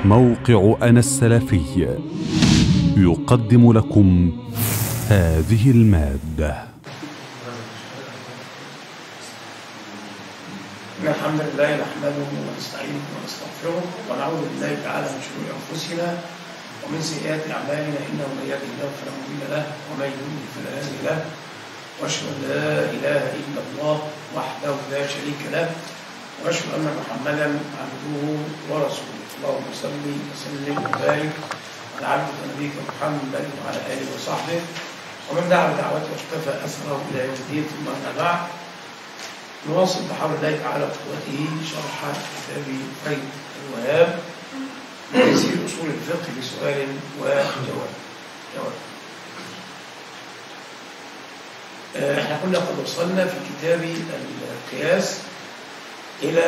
موقع أنا السلفي يقدم لكم هذه المادة إن الحمد لله نحمده ونستعينه ونستغفره ونعوذ بالله تعالى من شرور أنفسنا ومن سيئات أعمالنا إنه من يهده الله فلا مضل له ومن يضلل فلا هادي له وأشهد أن لا إله إلا الله وحده لا شريك له وأشهد أن محمدا عبده ورسوله اللهم صل وسلم وبارك على عبدك ونبيك محمد وعلى آله وصحبه ومن دعا بدعوته واختفى أثره إلى يوم الدين ثم أما بعد نواصل بحول الله تعالى وقوته شرح كتاب فيض الوهاب تيسير اصول الفقه بسؤال وجواب جواب آه، احنا كنا قد وصلنا في كتاب القياس الى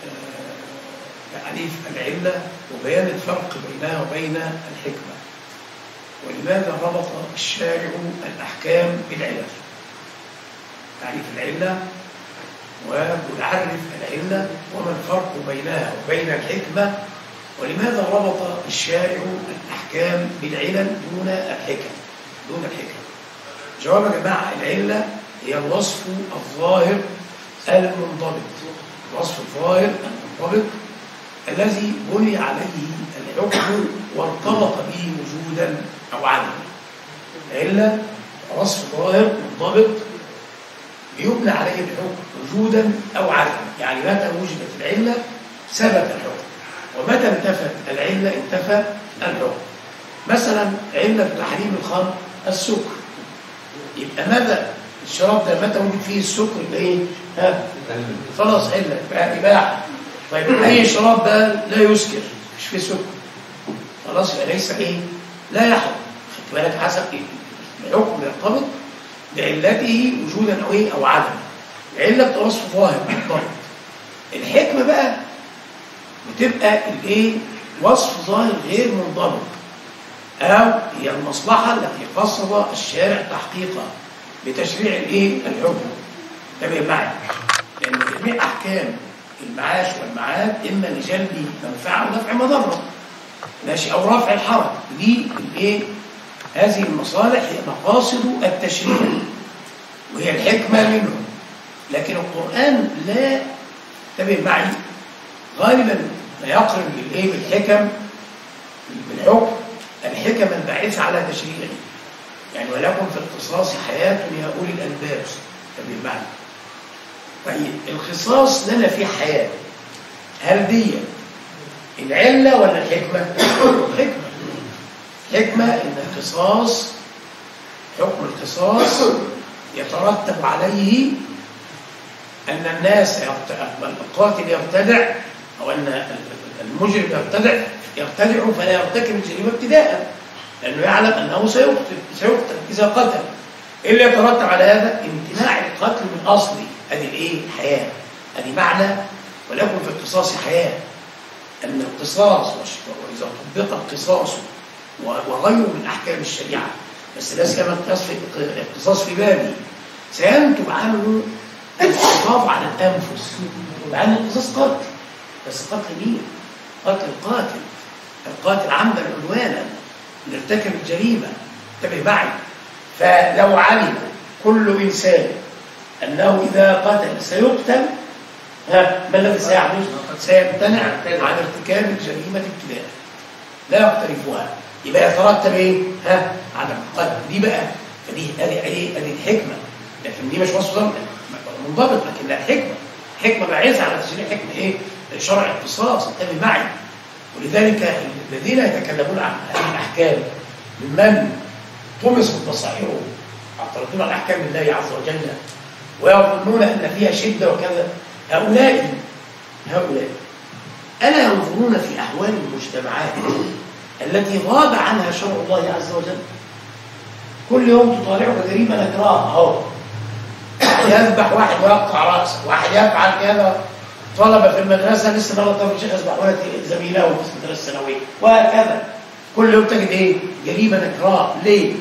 آه، تعريف العله وبيان الفرق بينها وبين الحكمه ولماذا ربط الشارع الاحكام بالعلل تعريف العله ونعرف العلة وما الفرق بينها وبين الحكمة ولماذا ربط الشارع الأحكام بالعلل دون الحكم دون الحكم جواب يا جماعة العلة هي الوصف الظاهر المنضبط الوصف الظاهر المنضبط الذي بني عليه الحكم وارتبط به وجودا أو عدما العلة وصف ظاهر منضبط يبنى عليه الحكم وجودا او عدما يعني متى وجدت العله ثبت الحكم ومتى انتفت العله انتفى الحكم مثلا عله تحريم الخمر السكر يبقى ماذا الشراب ده متى وجد فيه السكر يبقى ايه ها خلاص عله يبقى اباحه طيب اي شراب ده لا يسكر مش فيه سكر خلاص يبقى ليس ايه لا يحرم خدت بالك حسب ايه الحكم يرتبط بعلته وجودا او ايه او عدما العله بتبقى وصف ظاهر منضبط الحكمه بقى بتبقى الايه وصف ظاهر غير منضبط او هي المصلحه التي قصد الشارع تحقيقها بتشريع الايه الحكم تمام معي لان جميع احكام المعاش والمعاد اما لجلب منفعه ودفع مضره ماشي او رفع الحرج دي الايه هذه المصالح هي مقاصد التشريع وهي الحكمة منه لكن القرآن لا انتبه معي غالبا لا يقرن بالايه بالحكم بالحكم الحكم الباعثة على تشريعه يعني ولكم في القصاص حياة يا أولي الألباب انتبه معي طيب القصاص لنا فيه حياة هل دي العلة ولا الحكمة؟ الحكمة حكمة إن القصاص حكم القصاص يترتب عليه أن الناس القاتل يرتدع أو أن المجرم يرتدع يرتدع فلا يرتكب الجريمة ابتداء لأنه يعلم أنه سيقتل سيقتل إذا قتل إيه اللي يترتب على هذا؟ امتناع القتل من أصله هذه الإيه؟ الحياة هذه معنى ولكم في القصاص حياة أن القصاص وإذا طبق القصاص وغيره من احكام الشريعه بس لا سيما الاختصاص في بابه سينتج عنه الحفاظ على الانفس مع ان القصاص قتل بس قتل مين؟ قتل القاتل القاتل عمدا عدوانا اللي ارتكب الجريمه انتبه معي فلو علم كل انسان انه اذا قتل سيقتل ها ما الذي سيحدث؟ سيمتنع عن ارتكاب الجريمه ابتداء لا يقترفها يبقى يترتب ايه؟ ها؟ عدم القتل دي بقى فدي ادي ايه؟ ادي الحكمه لكن دي مش وصف منضبط لكن لا حكمه حكمه باعثه على تشريع حكمه ايه؟ شرع القصاص انتبه معي ولذلك الذين يتكلمون عن هذه الاحكام ممن طمست بصائرهم يعترضون على احكام الله عز وجل ويظنون ان فيها شده وكذا هؤلاء هؤلاء الا ينظرون في احوال المجتمعات التي غاب عنها شرع الله عز وجل كل يوم تطالعك جريمه نكراها اهو يذبح واحد ويقطع راسه واحد يفعل كذا طلبه في المدرسه لسه ما طلب الشيخ يذبحون زميله في المدرسه الثانويه وهكذا كل يوم تجد ايه جريمه نكراها ليه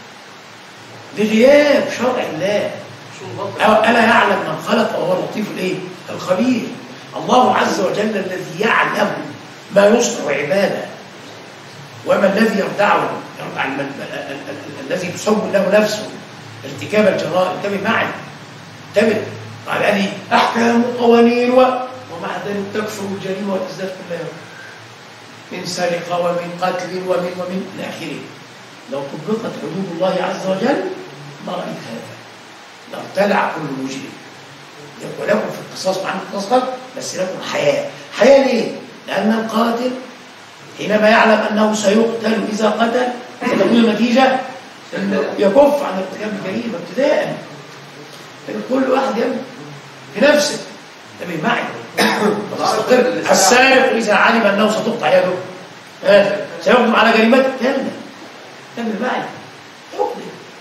لغياب شرع الله الا يعلم من خلق وهو اللطيف الايه الخبير الله عز وجل الذي يعلم ما يصنع عبادة وما الذي يردعه يردع الم- ال- ال- ال- الذي تسول له نفسه ارتكاب الجرائم انتبه معي انتبه قال لي احكام وقوانين و... ومع ذلك تكثر الجريمه وتزداد كل يوم من سرقه ومن قتل ومن ومن الى اخره لو طبقت حدود الله عز وجل ما رايت هذا لارتلع كل مجرم ولكم في القصاص مع القصاص قتل بس لكم حياه حياه ليه؟ لان القاتل حينما يعلم انه سيقتل اذا قتل ستكون النتيجه انه يكف عن ارتكاب الجريمه ابتداء لكن كل واحد يعمل بنفسه انتبه معي وتستقر السارق اذا علم انه ستقطع يده هذا سيقدم على جريمته كامله انتبه معي يقدم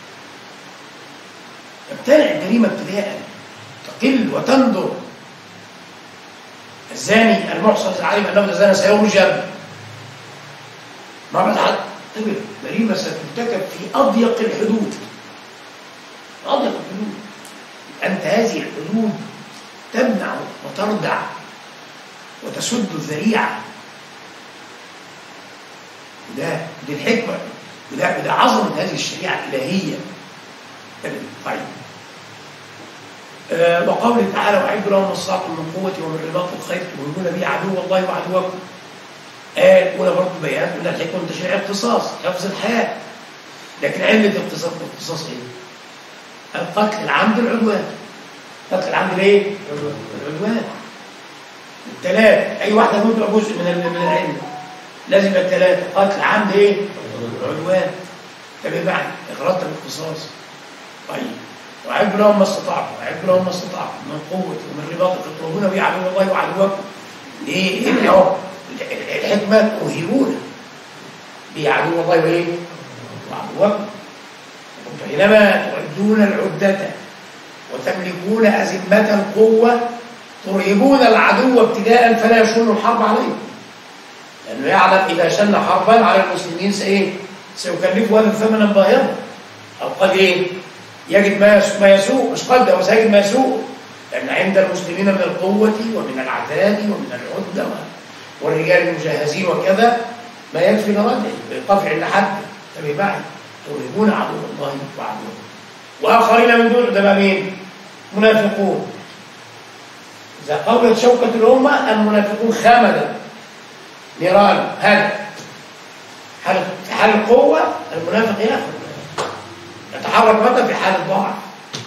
يبتلع الجريمه ابتداء تقل وتندر الزاني المحصن اذا علم انه زاني سيرجم ما بعد حد انتبه جريمه سترتكب في اضيق الحدود اضيق الحدود انت هذه الحدود تمنع وتردع وتسد الذريعه وده دي الحكمه وده وده عظمه هذه الشريعه الالهيه طيب آه وقوله تعالى واعدوا لهم ما استطعتم من قوه ومن رباط الخيل تظنون به عدو الله وعدوكم آية الأولى برضه بيان من الحكمة من تشريع القصاص حفظ الحياة لكن علة القصاص القصاص إيه؟ القتل العمد العدوان قتل العمد ليه؟ العدوان الثلاث أي واحدة منهم تبقى جزء من ال- من العلم لازم يبقى الثلاثة قتل عمد إيه؟ عدوان تبقى معي إغراض القصاص طيب وأعدوا لهم ما استطعتم وأعدوا لهم ما استطعتم من قوة ومن رباط تطلبون به عدو الله وعدوكم ليه؟ إيه أهو الحكمة أهيبون به عدو الله وإيه؟ وعدوكم فحينما تعدون العدة وتملكون أزمة القوة ترهبون العدو ابتداء فلا يشن الحرب عليه لأنه يعلم إذا شن حربا على المسلمين سإيه؟ سيكلفه هذا ثمنا باهظا أو قد إيه؟ يجد ما يس- ما يسوء مش قد هو سيجد ما يسوء لأن عند المسلمين من القوة ومن العتاد ومن العدة والرجال المجهزين وكذا ما يكفي لرده يقف عند حد تبي معي ترهبون عدو الله وعدوه وآخرين من دون ده بقى مين؟ منافقون إذا قولت شوكة الأمة المنافقون خمدا نيران هذا حال حال القوة المنافق ياخذ يتحرك متى في حال الضعف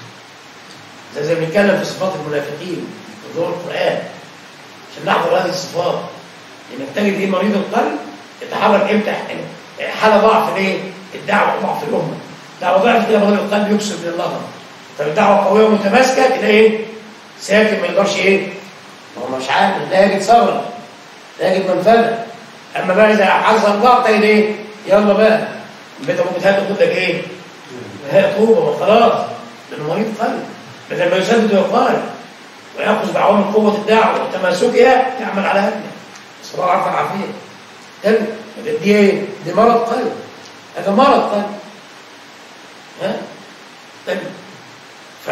زي زي ما بنتكلم في صفات المنافقين في ضوء القرآن عشان نحضر هذه الصفات لأنك تجد إيه مريض القلب يتحرك إمتى حالة ضعف ليه؟ الدعوة ضعف الأمة دعوة ضعف كده مريض القلب يكسر من اللغم طب الدعوة قوية ومتماسكة تلاقي إيه؟ ساكن ما يقدرش إيه؟ ما هو مش عارف لا يجد ثغرة لا يجد منفذة أما بقى إذا حصل ضغط تجد إيه؟ يلا بقى البيت أبوك بتهدى تاخد لك إيه؟ هي طوبة ما خلاص لأنه مريض قلب بدل ما يسدد ويقارب ويأخذ بعون قوة الدعوة وتماسكها يعمل على هدمه صلى الله عليه العافية تاني دي ايه؟ دي مرض قلب هذا مرض قلب ها؟ تاني ف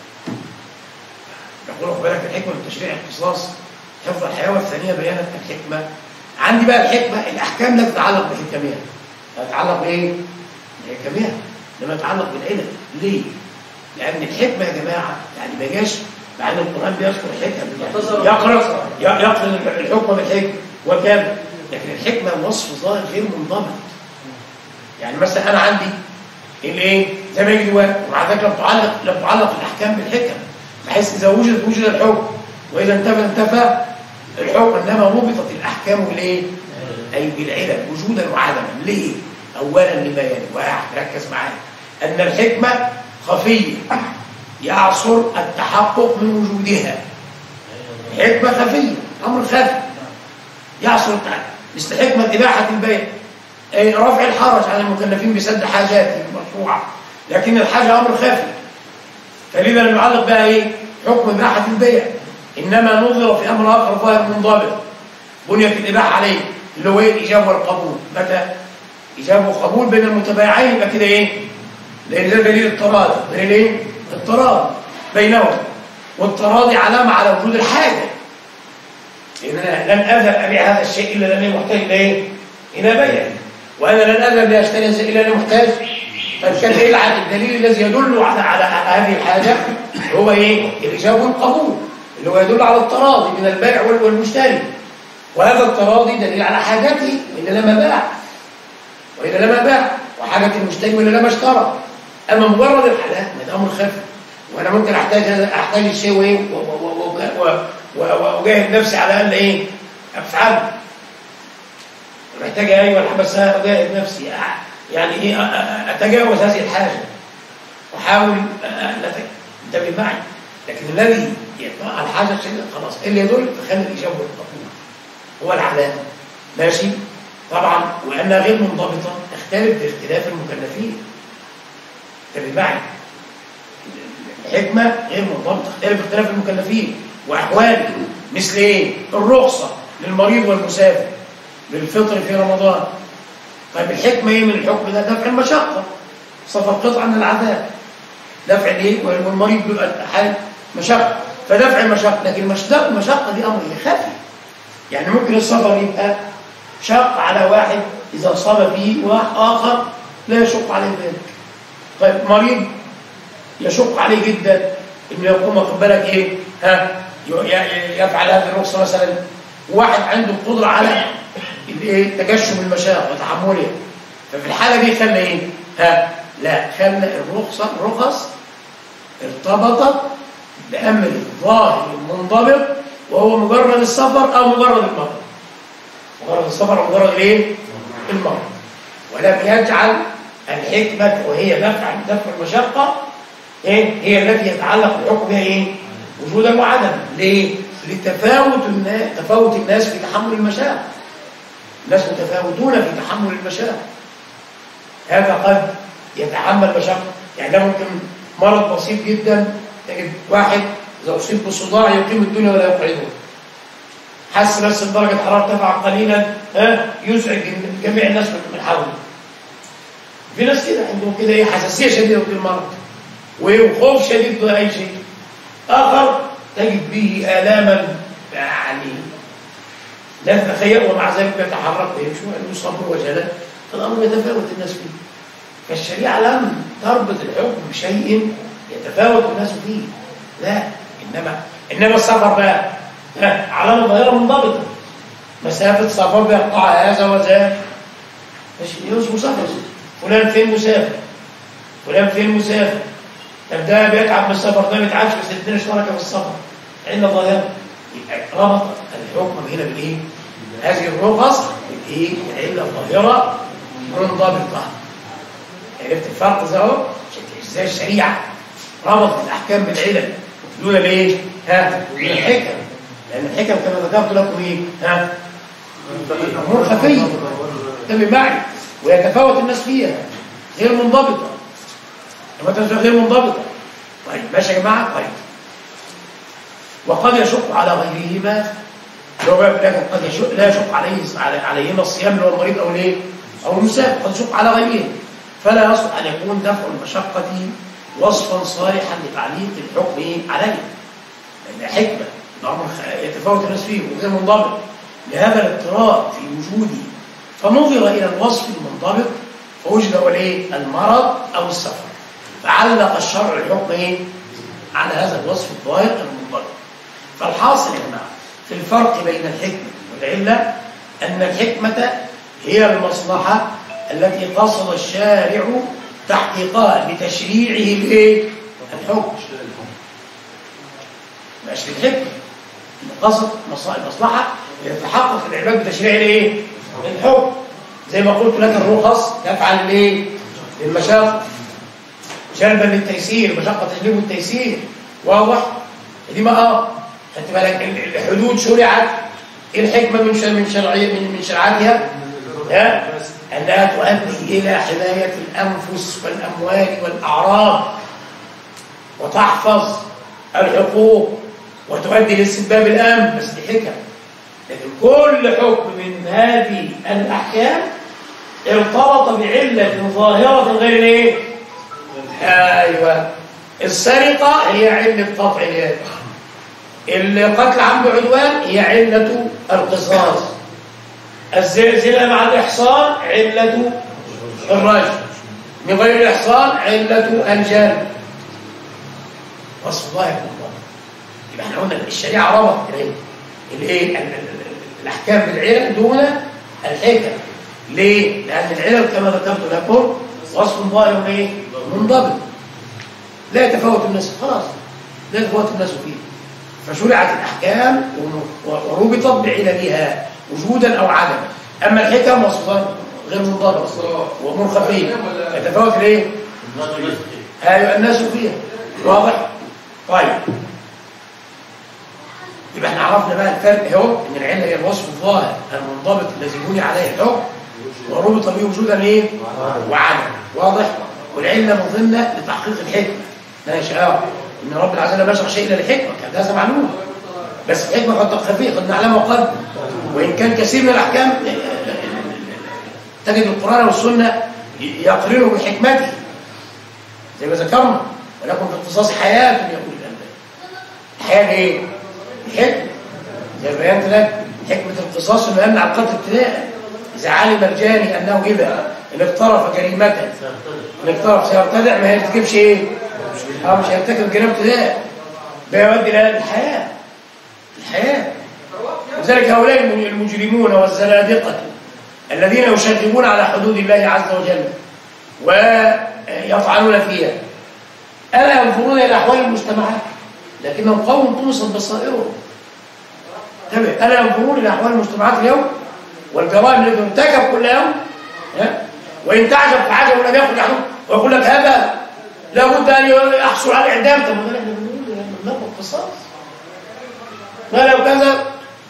يقول خد بالك الحكمة من تشريع القصاص حفظ الحياة والثانية بيانة الحكمة عندي بقى الحكمة الأحكام لا تتعلق بحكمها لا تتعلق بإيه؟ بحكمها لما تتعلق بالعلم ليه؟ لأن الحكمة يا جماعة يعني ما جاش مع ان القرآن بيذكر الحكم يعني يقرأ يقرأ الحكم بالحكم وكذا لكن الحكمة وصف ظاهر غير منضبط يعني مثلا أنا عندي الايه زي ما يجي دلوقتي ومع ذلك لم تعلق لم تعلق الأحكام بالحكم بحيث إذا وجدت وجد الحكم وإذا انتفى انتفى الحكم إنما ربطت الأحكام بالإيه؟ أي بالعلم وجودا وعدما ليه؟ أولا لما يلي واحد ركز معايا أن الحكمة خفية يعصر التحقق من وجودها حكمة خفية أمر خفي يعصر التحقق مثل حكمة إباحة البيع أي رفع الحرج على المكلفين بسد حاجاتهم المشروعة لكن الحاجة أمر خفي فلذا لم يعلق بها إيه؟ حكم إباحة البيع إنما نظر في أمر آخر ظاهر منضبط بنيت الإباحة عليه اللي هو إيه الإجابة والقبول متى إجابة وقبول بين المتبايعين يبقى كده إيه؟ لأن ده دليل التراضي دليل إيه؟ التراضي بينهم والتراضي علامة على وجود الحاجة لان انا لن اذهب ابيع هذا الشيء الا لاني محتاج الى ايه؟ الى بيعه وانا لن اذهب لاشتري هذا الشيء الا لاني محتاج طيب كان ايه الع- الدليل الذي يدل على على على هذه الحاجه هو ايه؟ الاجابه والقبول اللي هو يدل على التراضي من البائع وال- والمشتري وهذا التراضي دليل على حاجته والا لما باع والا لما باع وحاجه المشتري والا لما اشترى اما مجرد الحلال ده امر خفي وانا ممكن احتاج هذا احتاج الشيء وايه و- و- و- و- و- واجاهد نفسي على ان ايه افعله محتاج ايوه بس اجاهد نفسي أع- يعني ايه أ- أ- اتجاوز هذه الحاجه واحاول أ- أ- لا ت- انتبه معي لكن الذي يطلع الحاجه الشديده خلاص إيه اللي يدل فخلي الاجابه والقبول هو العلامه ماشي طبعا وانها غير منضبطه تختلف باختلاف المكلفين انتبه معي الحكمة غير منضبطة تختلف باختلاف المكلفين وأحواله مثل إيه؟ الرخصة للمريض والمسافر للفطر في رمضان طيب الحكمة إيه من الحكم ده؟ دفع المشقة سفر قطعة من العذاب دفع الإيه؟ والمريض بيبقى حال مشقة فدفع المشقة لكن المشقة المشقة دي أمر خفي يعني ممكن السفر يبقى شق على واحد إذا أصاب فيه وواحد آخر لا يشق عليه ذلك طيب مريض يشق عليه جدا انه يقوم واخد بالك ايه ها ي- ي- يفعل هذه الرخصه مثلا واحد عنده القدره على الايه تجشم المشاق وتحملها ففي الحاله دي خلى ايه ها لا خلى الرخصه الرخص ارتبطت بامر ظاهر منضبط وهو مجرد السفر او مجرد المرض مجرد السفر او مجرد الايه المرض ولم يجعل الحكمه وهي دفع دفع المشقه ايه هي التي يتعلق الحكم بها ايه وجودا وعدما ليه لتفاوت الناس تفاوت الناس في تحمل المشاق الناس متفاوتون في تحمل المشاق هذا قد يتحمل مشقه يعني ده ممكن مرض بسيط جدا تجد واحد اذا اصيب بالصداع يقيم الدنيا ولا يقعده حس بس درجه الحراره ارتفع قليلا ها يزعج جميع الناس من حوله في ناس كده عندهم كده ايه حساسيه شديده بالمرض وخوف شديد من اي شيء اخر تجد به الاما يعني لا تتخيل ومع ذلك يتحرك ويمشي وعنده صبر وجلاء فالامر يتفاوت الناس فيه فالشريعه لم تربط الحكم بشيء يتفاوت الناس فيه لا انما انما السفر بقى ها، علامه ظاهره منضبطه مسافه سفر بيقطع هذا وذاك ماشي اسمه سفر فلان فين مسافر فلان فين مسافر طب ده بيتعب من السفر ده ما بيتعبش بس الاثنين اشتركوا في السفر علة ظاهرة يبقى ربط الحكم هنا بالايه؟ هذه الرخص بالايه؟ علة ظاهرة منضبطة عرفت الفرق ده اهو شكل ازاي الشريعة ربطت الاحكام بالعلل دون الايه؟ ها؟ الحكم لان الحكم كما ذكرت لكم ايه؟ ها؟ امور خفيه انتبه معي ويتفاوت الناس فيها غير منضبطه لما تنزل غير منضبطه طيب ماشي يا جماعه طيب وقد يشق على غيرهما لو بقى لكن قد يشق لا يشق عليه على- عليهما الصيام اللي هو المريض او الايه او المسافر قد يشق على غيرهم فلا يصلح ان يكون دفع المشقه وصفا صالحا لتعليق الحكم إيه؟ عليه لان حكمه الامر خ- يتفاوت الناس فيه وغير منضبط لهذا الاضطراب في وجوده فنظر الى الوصف المنضبط فوجد هو الايه المرض او السفر فعلق الشرع الحكم ايه على هذا الوصف الظاهر المنضبط فالحاصل يا جماعه في الفرق بين الحكمه والعله ان الحكمه هي المصلحه التي قصد الشارع تحقيقها بتشريعه الايه الحكم مش الحكمه اللي قصد مصلحه المصلحه يتحقق العباد بتشريع الايه الحكم زي ما قلت لك الرخص تفعل الايه للمشاق جلبا للتيسير مشقه تجلب التيسير واضح دي ما اه خدت بالك ال- الحدود شرعت ايه الحكمه من شر من شرعيه من من شرعتها ها انها تؤدي الى حمايه الانفس والاموال والاعراض وتحفظ الحقوق وتؤدي لاستتباب الامن بس دي حكم لكن كل حكم من هذه الاحكام ارتبط بعله ظاهره غير الايه ايوه السرقه هي عله قطع اليد القتل عمد عدوان هي علة القصاص الزلزلة مع الإحصان علة الرجل من غير الإحصان علة الجلد وصف ظاهر الله يبقى احنا قلنا الشريعة ربط الايه الايه ال- ال- ال- الاحكام بالعلل دون الحكم ليه؟ لأن العلل كما ذكرت لكم وصف ظاهر ايه؟ منضبط لا يتفاوت الناس خلاص لا يتفاوت الناس فيه فشرعت الأحكام وربطت بعللها وجودا أو عدما أما الحكم وصفان غير منضبط وأمور خفية يتفاوت ليه؟ أيوة الناس فيها واضح؟ طيب يبقى احنا عرفنا بقى الفرق اهو ان العله هي الوصف الظاهر المنضبط الذي بني عليه الحكم وربط به وجودا ايه؟ وعدم واضح؟ والعله مظنه لتحقيق الحكمه ماشي اه ان رب العزة لا يشرع شيء الا لحكمه كان هذا معلوم بس الحكمه قد تبقى خفيه قد نعلمها قد وان كان كثير من الاحكام تجد القران والسنه يقرنه بحكمته زي ما ذكرنا ولكم في اختصاص حياه يقول الالباب الحياه ايه؟ الحكمه زي ما بينت لك حكمه الاختصاص انه يمنع القتل ابتداء اذا علم الجاني انه اذا ان اقترف جريمه ان اقترف سيرتدع ما هي تجيبش ايه؟ اه مش هيرتكب جريمه ابتداء ده يؤدي الى الحياه الحياه وذلك هؤلاء المجرمون والزنادقه الذين يشربون على حدود الله عز وجل ويطعنون فيها الا ينظرون الى احوال المجتمعات لكنهم قوم طمست بصائرهم انتبه الا ينظرون الى احوال المجتمعات اليوم والجرائم التي ترتكب كل يوم ها؟ وان تعجب فعجب لم يخرج عنه ويقول لك هذا لابد ان يحصل على الاعدام طب ما احنا بنقول ناخد قصاص ما لو كذا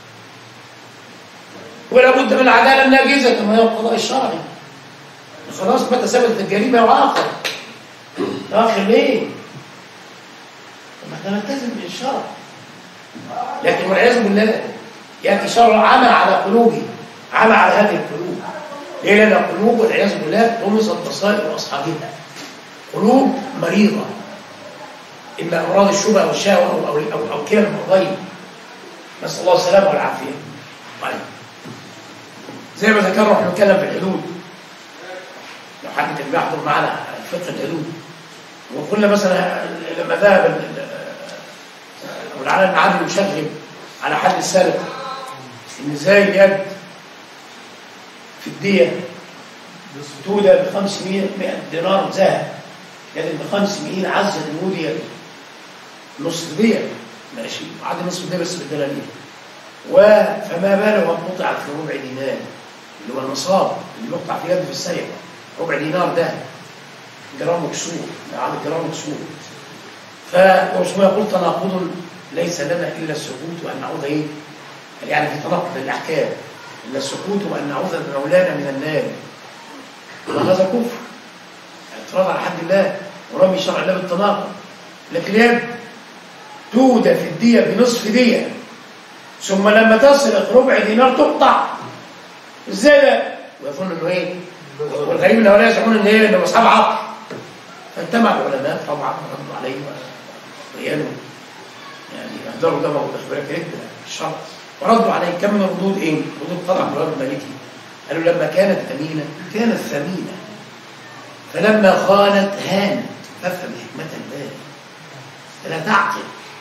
ولا بد من العداله الناجزه كما هي القضاء الشرعي خلاص متى ثبتت الجريمه واخر اخر ليه؟ طب ما احنا نلتزم بالشرع لكن والعياذ بالله ياتي شرع عمى على قلوبه عمى على هذه القلوب ليه؟ لان القلوب والعياذ بالله طمست بصائر اصحابها قلوب مريضه اما امراض الشبهه والشهوه او او او, أو كلا المرضين نسال الله السلامه والعافيه طيب زي ما ذكرنا احنا بنتكلم في الحدود لو حد كان بيحضر معنا فقه الحدود وقلنا مثلا لما ذهب ابو العالم العادل يشغل على حد السرقه ان ازاي اليد في الديه تودى ب 500 دينار ذهب يد ب 500 عزة الودية نصف دية ماشي عاد نصف دية بس بالدنانير وفما باله من قطع في ربع دينار اللي هو النصاب اللي يقطع في يده في السرقه ربع دينار ده جرام مكسور عدد جرام مكسور فوش ما يقول تناقض ليس لنا الا السكوت وان نعوذ ايه؟ يعني في تناقض الاحكام الا السكوت وان نعوذ بمولانا من النار وهذا كفر اعتراض على حد الله ورمي شرع الله بالتناقض لكن اليد تودى في الدية بنصف دية ثم لما تصل ربع دينار تقطع ازاي ده؟ ويظن انه ايه؟ والغريب ان هؤلاء يزعمون ان ايه؟ انهم اصحاب عقل فاجتمع العلماء طبعا ردوا عليه وبيانوا يعني اهدروا دمه باخبارك رده الشرط وردوا عليه كم من الردود ايه؟ ردود طبعا الرد المالكي قالوا لما كانت امينه كانت ثمينه فلما خانت هانت فافهم حكمه الله فلا تعقل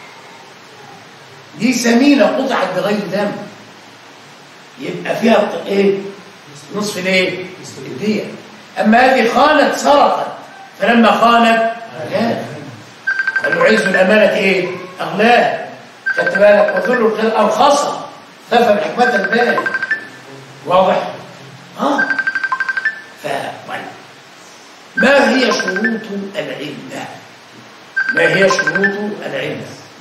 دي سمينه قطعت بغير دم يبقى فيها ايه؟ نصف الايه؟ الدية اما هذه خانت سرقت فلما خانت هانت قالوا عز الامانه ايه؟ اغلاه خدت بالك وذل الخير ارخصها تفهم حكمه البال واضح؟ اه ف ما هي شروط العلة؟ ما هي شروط العلة؟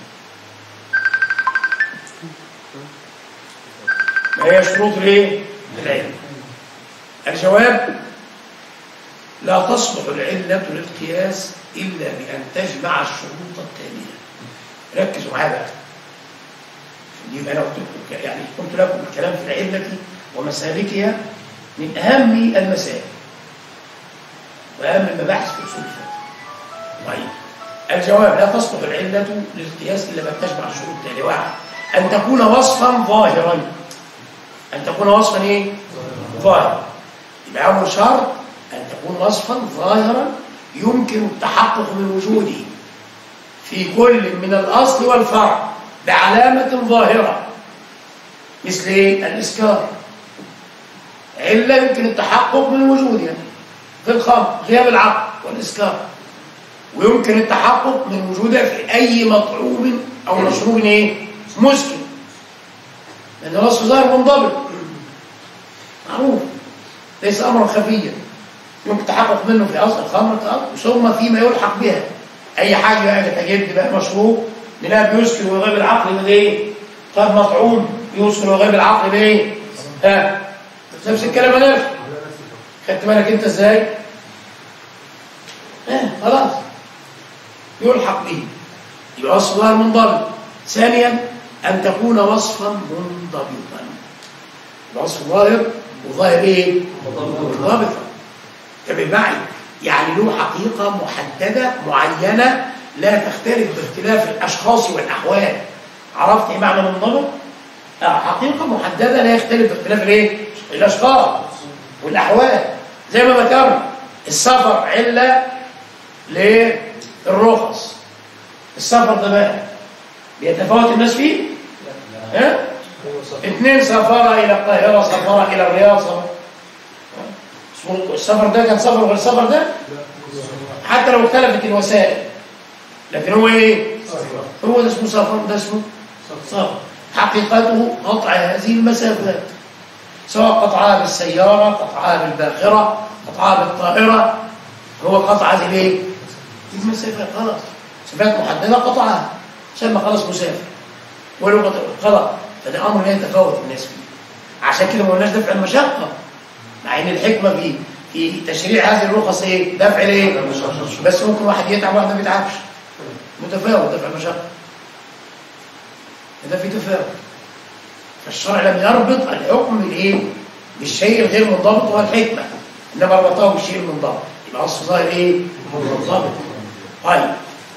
ما هي شروط الايه؟ العلة؟ الجواب لا تصلح العلة للقياس إلا بأن تجمع الشروط التالية ركزوا معايا بقى يبقى أنا قلت لكم يعني قلت لكم الكلام في العلة ومسالكها من أهم المسائل وأهم المباحث في أصول الفقه طيب الجواب لا تصلح العلة للقياس إلا ما تجمع الشروط التالية واحد أن تكون وصفا ظاهرا أن تكون وصفا إيه؟ ظاهرا يبقى أول شرط أن تكون وصفا ظاهرا يمكن التحقق من وجوده في كل من الأصل والفرع بعلامة ظاهرة مثل إيه؟ الإسكار علة يمكن التحقق من وجودها في الخمر غياب العقل والإسكار ويمكن التحقق من وجودها في أي مطعوم أو مشروب إيه؟ مسكن لأن وصف ظاهر منضبط معروف ليس أمرا خفيا يمكن التحقق منه في أصل الخمر ثم فيما يلحق بها أي حاجة بقى تجد بقى مشروب نلاقي بيسكر ويغيب العقل من إيه؟ طب مطعوم يسكر ويغيب العقل بإيه؟ ها نفس الكلام ده خدت بالك أنت إزاي؟ ها خلاص يلحق به يبقى وصف ظاهر منضبط ثانيا أن تكون وصفا منضبطا الوصف ظاهر وظاهر إيه؟ منضبطا تبقى معي يعني له حقيقة محددة معينة لا تختلف باختلاف الأشخاص والأحوال عرفت إيه معنى منضبط؟ حقيقة محددة لا يختلف باختلاف الإيه؟ الأشخاص والأحوال زي ما ذكرنا السفر علة للرخص السفر ده بقى بيتفاوت الناس فيه؟ ها؟ اثنين سافرا إلى القاهرة سافرا إلى الرياض سافرا السفر ده كان سفر غير السفر ده حتى لو اختلفت الوسائل لكن هو ايه هو ده اسمه سفر ده اسمه سفر حقيقته قطع هذه المسافات سواء قطعها بالسيارة قطعها بالباخرة قطعها بالطائرة هو قطع هذه الايه المسافات خلاص مسافات محددة قطعها سمى خلاص مسافر ولو خلاص فده امر لا يتفاوت الناس فيه عشان كده ما قلناش دفع المشقه مع ان الحكمه في في تشريع هذه الرخص ايه دفع الايه بس ممكن واحد يتعب واحد ما بيتعبش متفاوت دفع المشقه ده في تفاوت فالشرع لم يربط الحكم بالايه بالشيء الغير منضبط وهو الحكمه انما ربطه بالشيء المنضبط يبقى اصل ظاهر ايه منضبط طيب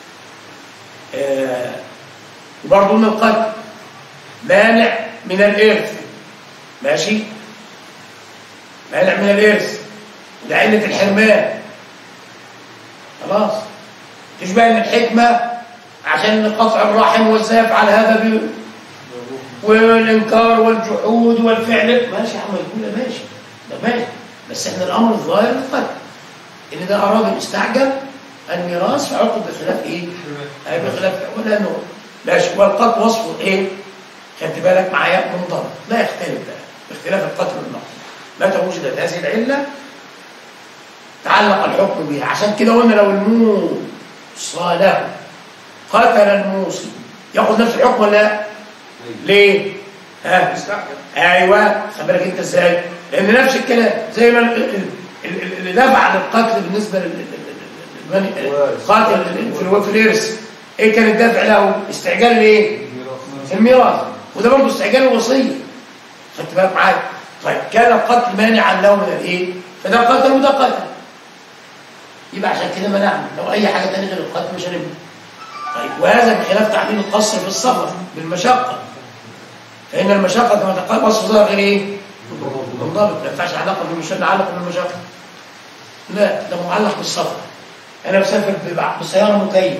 آه وبرضه من القتل مانع من الارث ماشي مانع من الإرث وده علة الحرمان خلاص تشبه ان الحكمة عشان قطع الرحم والزاف على هذا ب... والإنكار والجحود والفعل ماشي يا عم يقول ماشي ده ماشي بس احنا الأمر الظاهر القتل إن ده أراد الاستعجل الميراث فعقد بخلاف إيه؟ أي بخلاف ولا نوع ماشي والقتل وصفه إيه؟ خدت بالك معايا منضبط لا يختلف بقى باختلاف القتل والنقل متى وجدت هذه العلة تعلق الحكم بها عشان كده قلنا لو الموصى له قتل الموصي ياخذ نفس الحكم ولا لا؟ ليه؟ ها؟ ايوه خد بالك انت ازاي؟ لان نفس الكلام زي ما اللي دفع عن القتل بالنسبه للقاتل في الارث ايه كان الدافع له؟ استعجال الايه؟ الميراث وده برضه استعجال الوصيه خدت بالك معايا؟ طيب كان القتل مانعا له من الايه فده قتل وده قتل يبقى عشان كده منعنا لو اي حاجه ثانيه غير القتل مش هنبني طيب وهذا بخلاف تعميم القصر في السفر بالمشقه فان المشقه كما تقال وصف ظاهر غير ايه منضبط ما ينفعش علاقه بالمشقه نعلق بالمشقه لا ده معلق بالسفر انا مسافر بسياره مكيف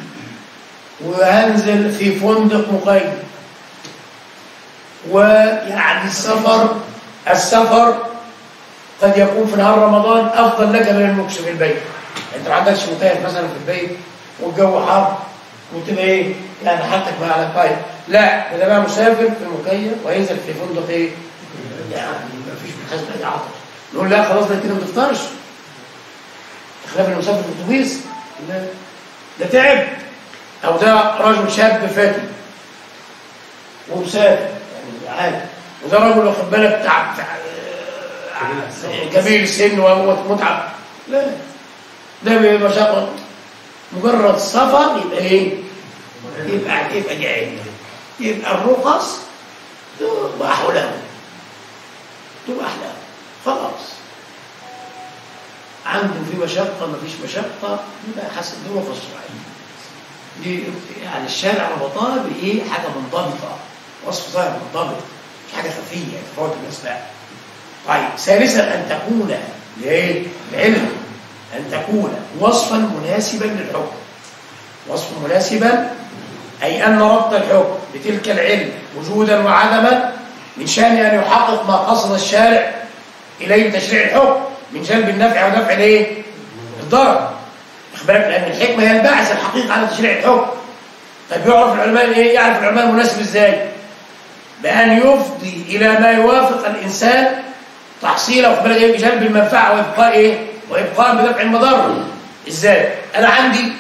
وهنزل في فندق مقيم ويعني السفر السفر قد يكون في نهار رمضان افضل لك من المكس في البيت انت ما عندكش مكيف مثلا في البيت والجو حر وتبقى ايه يعني حالتك بقى على القايد لا ده بقى مسافر في المكيف وينزل في فندق ايه يعني ما فيش محاسبه اي عطش نقول لا خلاص ده كده ما تفطرش خلاف اللي مسافر في الاتوبيس لا ده تعب او ده رجل شاب فاتن ومسافر يعني عادي وده رجل واخد بالك تعب جميل السن ومتعب لا ده بمشقة مجرد سفر يبقى ايه؟ يبقى يبقى جاهل يبقى الرخص تبقى حوله تبقى احلام خلاص عنده في مشقة ما فيش مشقة يبقى حسب دي رخص شرعية دي يعني الشارع ربطها بايه حاجه منضبطه وصف ظاهر منضبط مش حاجه خفيه يتفاوت الناس لا طيب ثالثا ان تكون لايه؟ العلم ان تكون وصفا مناسبا للحكم وصف مناسبا اي ان ربط الحكم بتلك العلم وجودا وعدما من شان ان يحقق ما قصد الشارع اليه بتشريع الحكم من جلب النفع ودفع الايه؟ الضرر واخد بالك لان الحكمه هي الباعث الحقيقي على تشريع الحكم طيب يعرف العلماء ايه؟ يعرف العلماء المناسب ازاي؟ بان يفضي الى ما يوافق الانسان تحصيله واخد بالك ايه؟ بجلب المنفعه وابقاء ايه؟ وابقاء بدفع المضر ازاي؟ انا عندي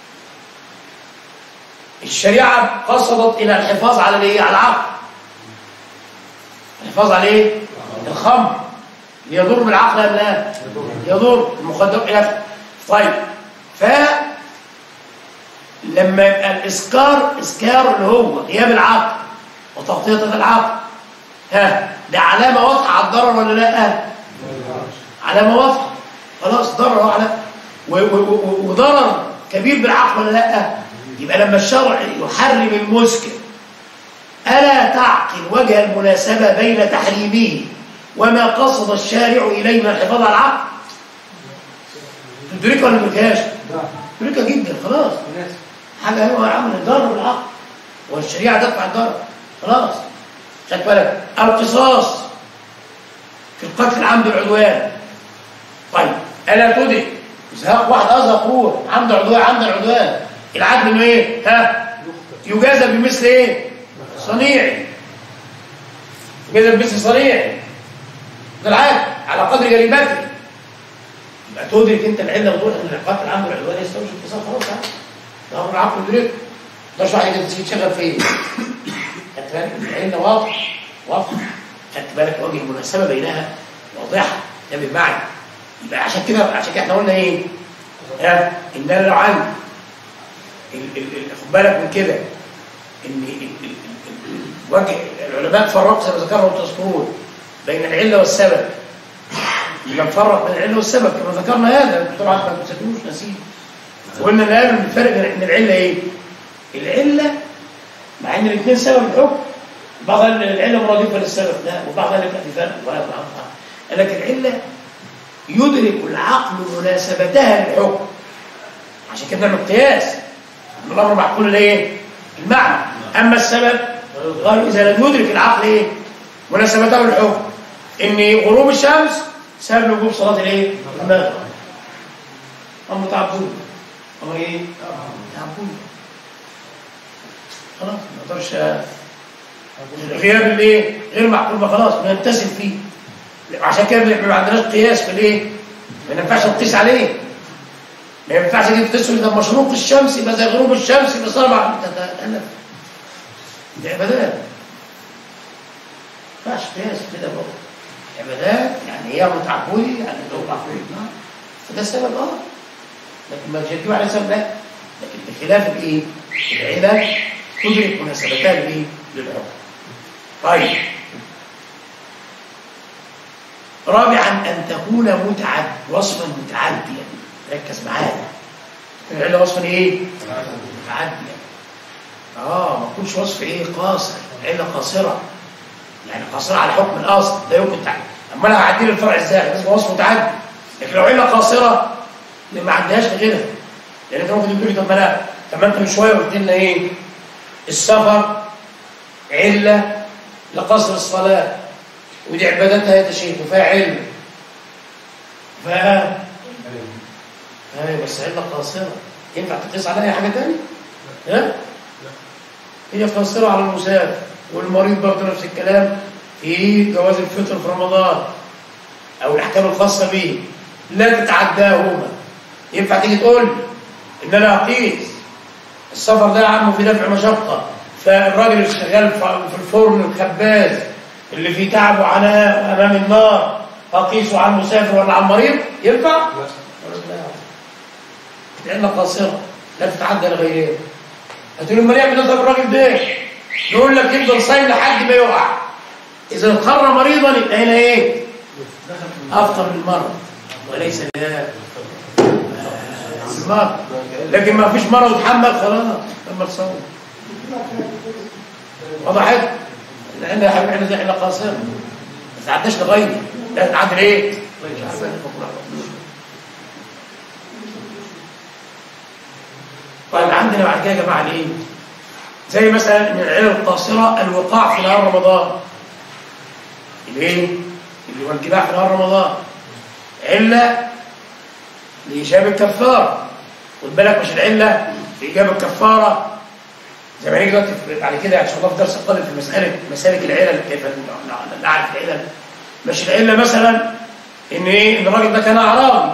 الشريعه قصدت الى الحفاظ على الايه؟ على العقل الحفاظ على ايه؟ الخمر يضر بالعقل ام لا؟ يضر المخدر الى اخره طيب ف لما يبقى الاسكار اسكار اللي هو غياب العقل وتغطيه العقل ها ده علامه واضحه على الضرر ولا لا؟ علامه واضحه خلاص ضرر هو على و- و- و- وضرر كبير بالعقل ولا لا؟ يبقى لما الشرع يحرم المسكر ألا تعقل وجه المناسبة بين تحريمه وما قصد الشارع إليه من الحفاظ على العقل تدركها ولا ما تدركهاش؟ تدركها جدا خلاص حاجة هو عمل الضرر بالعقل والشريعة تدفع الضرر خلاص خد بالك القصاص في القتل العمد العدوان طيب ألا تدرك إزهاق واحد أزهق روح عمد عدوان عمد العدوان العدل إنه إيه؟ ها؟ يجازى بمثل إيه؟ صنيعي يجازى بمثل صنيعي ده العدل على قدر جريمته يبقى تدرك انت العله وتقول ان العقاب العام والعدوان يستوجب القصاص خلاص ها ده امر عقل يدرك ده مش واحد يتشغل فيه خدت بالك العله واضحه واضحه خدت بالك وجه المناسبه بينها واضحه ده بالمعنى يبقى عشان كده عشان كده احنا قلنا ايه؟ ها ان انا لو عندي ال- ال- ال- خد بالك من كده ان ال- ال- ال- ال- وجه العلماء فرقوا زي ما ذكروا وتذكرون بين العله والسبب يبقى نفرق بين العله والسبب كما ذكرنا هذا انتوا طبعا ما تنسوش نسيب وقلنا الان الفرق بين ان العله ايه؟ العله مع ان الاثنين سبب الحكم بعض قال العله مرادفه للسبب لا وبعض قال لك لا في فرق ولا في فرق. قال لك العله يدرك العقل مناسبتها للحكم عشان كده نعمل قياس الامر معقول الايه؟ المعنى اما السبب قالوا اذا لم يدرك العقل ايه؟ مناسبته للحكم ان غروب الشمس سبب وجوب صلاه الايه؟ المغرب امر تعبدون امر ايه؟ تعبدون خلاص ما نقدرش غياب الايه؟ غير معقول ما خلاص بنمتثل فيه عشان كده ما عندناش قياس في الايه؟ ما ينفعش نقيس عليه ما ينفعش تيجي تسوي ده مشروق الشمس يبقى زي غروب الشمس يبقى صار تتألف دي عبادات ما ينفعش قياس كده برضه عبادات يعني هي متعبدي يعني لو تعبدي نعم فده السبب اه لكن ما تجدوا على سبب لا لكن بخلاف الايه؟ العلل تدرك مناسبتها للايه؟ للحكم طيب رابعا ان تكون متعد وصفا متعديا ركز معايا العله وصفا ايه؟ متعديا اه ما تكونش وصف ايه قاصر عله قاصره يعني قاصره على حكم الاصل لا يمكن تعدي اما انا هعدي الفرع ازاي لازم وصف متعدي لكن لو عله قاصره ما عندهاش غيرها لان انت ممكن تقول لي طب ما لا طب ما انت من شويه قلت لنا ايه؟ السفر عله لقصر الصلاه ودي عبادتها يا شيخ وفيها علم فيها ايوه بس علة قاصرة ينفع تقيس عليها حاجة تانية؟ ها؟ هي قاصرة على المسافر والمريض برضه نفس الكلام في جواز الفطر في رمضان أو الأحكام الخاصة به لا تتعداهما ينفع تيجي تقول لي إن أنا أقيس السفر ده يا عم في دفع مشقة فالراجل اللي شغال في الفرن الخباز اللي فيه تعب وعناء أمام النار أقيسه على المسافر ولا على المريض ينفع؟ لا لأنها قاصرة لا تتعدى لغيرها هتقول امال يعمل ايه طب الراجل ده يقول لك يفضل صايم لحد ما يقع اذا اضطر مريضا يبقى هنا ايه افطر للمرض وليس لا المرض لكن ما فيش مرض وتحمل خلاص لما تصور وضحت لان يا حبيبي احنا زي احنا قاصر ما تعداش لغيري لا تعدل ايه؟ طيب عندنا بعد كده يا جماعه ايه؟ زي مثلا من العلل القاصره الوقاع في نهار رمضان الايه؟ اللي هو الجماع في نهار رمضان عله لايجاب الكفاره خد بالك مش العله في ايجاب الكفاره زي ما نيجي دلوقتي في- بعد كده ان شاء الله في درس القادم في مساله مسالك العلل كيف ن- نعرف العلل مش العله مثلا ان ايه ان الراجل ده كان اعرابي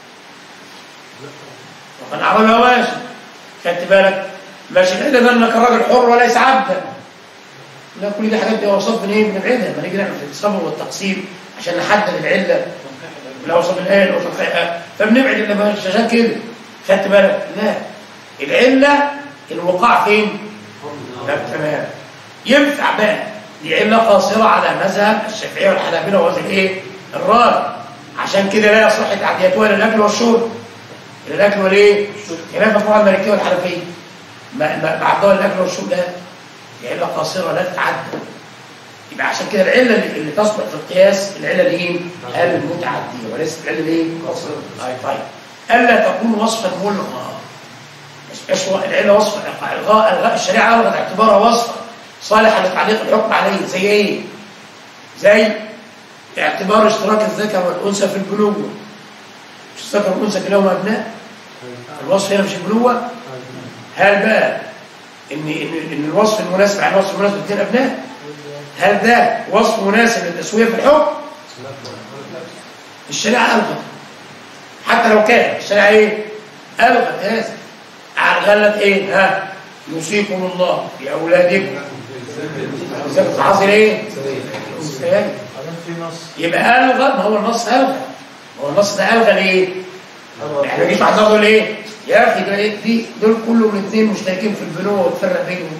وكان اعرابي وماشي خدت بالك مش العله ده انك راجل حر وليس عبدا لا كل دي حاجات دي اوصاف من ايه من العله لما نيجي نعمل في الصبر والتقسيم عشان نحدد العله بالاوصاف الايه والاوصاف الخيئه فبنبعد اللي مش عشان كده خدت بالك لا العله الوقاع فين؟ لا تمام ينفع بقى دي عله قاصره على مذهب الشافعيه والحنابله وهذا الايه؟ الراي عشان كده لا يصح تعديتها للاكل والشرب الاكل والايه؟ خلاف طبعا المالكيه والحنفيه ما ما بعضها الاكل والشرب لا دي عله قاصره لا تتعدى يبقى عشان كده العله اللي, اللي تصلح في القياس العله اللي ايه؟ المتعديه وليست العله اللي ايه؟ قاصره اي طيب الا تكون وصفا ملغى مش مش هو العله وصف الغاء الغاء الشريعه الغت اعتبارها وصفا صالحا لتعليق الحكم عليه زي ايه؟ زي اعتبار اشتراك الذكر والانثى في البلوغ مش الذكر والانثى كلاهما ابناء الوصف هنا مش البلوغه هل بقى ان ان ان الوصف المناسب عن الوصف المناسب الاثنين ابناء هل ده وصف مناسب للتسويه في الحكم؟ الشريعه الغت حتى لو كان الشريعه ايه؟ الغت هذا غلت ايه؟ ها يوصيكم الله في اولادكم ذلك حاصل ايه؟ الأنثيين. يبقى الغى ما هو النص الغى ما هو النص ده الغى ليه؟ احنا جيت واحد يقول ايه؟ يا اخي ده إيه؟ دي دول كلهم الاثنين مشتركين في البنوه وتفرق بينهم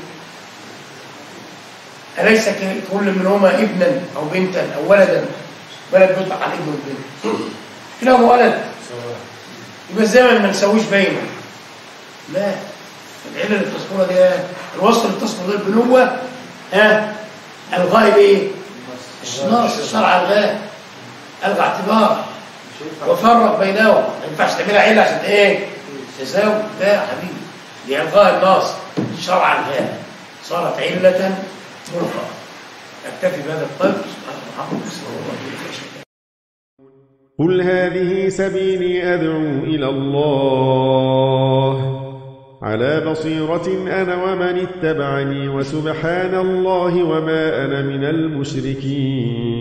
أليس ك- كل منهما ابنا أو بنتا أو ولدا ولد بيطلق على ابن والبنت كلاهما ولد يبقى الزمن ما نسويش بينهم لا العلة اللي بتذكرها دي الوصف اللي بتذكر ده البنوة ها الغاء ايه؟ النص الشرع الغاء الغى اعتبار وفرق بينهم ما ينفعش تعملها عله عشان ايه؟ تساوي لا يا حبيبي دي الغاء النص الشرع الغاء صارت علة مرفعة اكتفي بهذا القدر سبحان محمد صلى الله عليه وسلم قل هذه سبيلي أدعو إلى الله على بصيرة أنا ومن اتبعني وسبحان الله وما أنا من المشركين